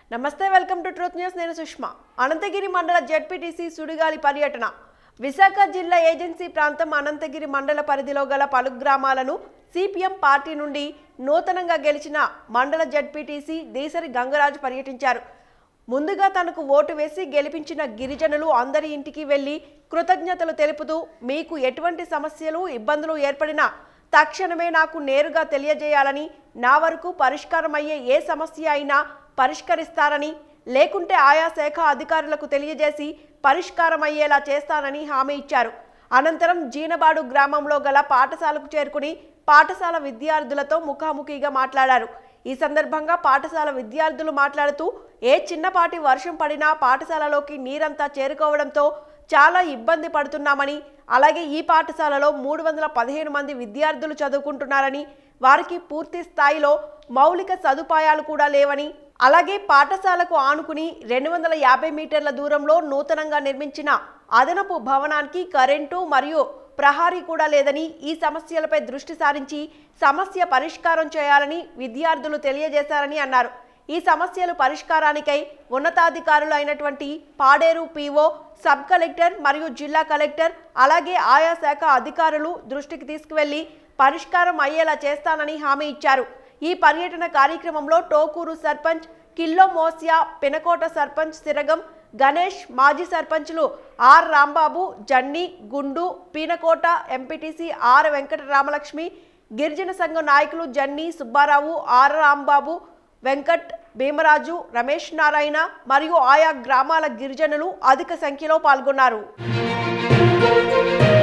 నమస్తే welcome to truth news నేను సుష్మా అనంతగిరి మండల జెడ్పీటీసీ సుడిగాలి పర్యటన విశాఖ జిల్లా ఏజెన్సీ ప్రాంతం అనంతగిరి మండల పరిధిలో గల పలు గ్రామాలను సిపిఎం పార్టీ నుండి నూతనంగా గెలిచిన మండల జెడ్పీటీసీ దేశరి గంగరాజు పర్యటించారు ముందుగా తనకు ఓటు వేసి గెలిపించిన గిరిజనులు అందరి ఇంటికి వెళ్లి కృతజ్ఞతలు తెలుపుతూ మీకు ఎటువంటి సమస్యలు ఇబ్బందులు ఏర్పడినా తక్షణమే నాకు నేరుగా తెలియజేయాలని నా వరకు పరిష్కారమయ్యే ఏ సమస్య అయినా పరిష్కరిస్తారని లేకుంటే ఆయా శాఖ అధికారులకు తెలియజేసి పరిష్కారం అయ్యేలా చేస్తానని హామీ ఇచ్చారు అనంతరం జీనబాడు గ్రామంలో గల పాఠశాలకు చేరుకుని పాఠశాల విద్యార్థులతో ముఖాముఖిగా మాట్లాడారు ఈ సందర్భంగా పాఠశాల విద్యార్థులు మాట్లాడుతూ ఏ చిన్నపాటి వర్షం పడినా పాఠశాలలోకి నీరంతా చేరుకోవడంతో చాలా ఇబ్బంది పడుతున్నామని అలాగే ఈ పాఠశాలలో మూడు వందల పదిహేను మంది విద్యార్థులు చదువుకుంటున్నారని వారికి పూర్తి స్థాయిలో మౌలిక సదుపాయాలు కూడా లేవని అలాగే పాఠశాలకు ఆనుకుని రెండు వందల యాభై మీటర్ల దూరంలో నూతనంగా నిర్మించిన అదనపు భవనానికి కరెంటు మరియు ప్రహారీ కూడా లేదని ఈ సమస్యలపై దృష్టి సారించి సమస్య పరిష్కారం చేయాలని విద్యార్థులు తెలియజేశారని అన్నారు ఈ సమస్యలు పరిష్కారానికై ఉన్నతాధికారులు అయినటువంటి పాడేరు పీఓ సబ్ కలెక్టర్ మరియు జిల్లా కలెక్టర్ అలాగే ఆయా శాఖ అధికారులు దృష్టికి తీసుకువెళ్లి పరిష్కారం అయ్యేలా చేస్తానని హామీ ఇచ్చారు ఈ పర్యటన కార్యక్రమంలో టోకూరు సర్పంచ్ కిల్లో మోసియా పెనకోట సర్పంచ్ సిరగం గణేష్ మాజీ సర్పంచ్లు ఆర్ రాంబాబు జన్ని గుండు పీనకోట ఎంపీటీసీ ఆర్ వెంకట రామలక్ష్మి గిరిజన సంఘం నాయకులు జన్ని సుబ్బారావు ఆర్ రాంబాబు వెంకట్ భీమరాజు రమేష్ నారాయణ మరియు ఆయా గ్రామాల గిరిజనులు అధిక సంఖ్యలో పాల్గొన్నారు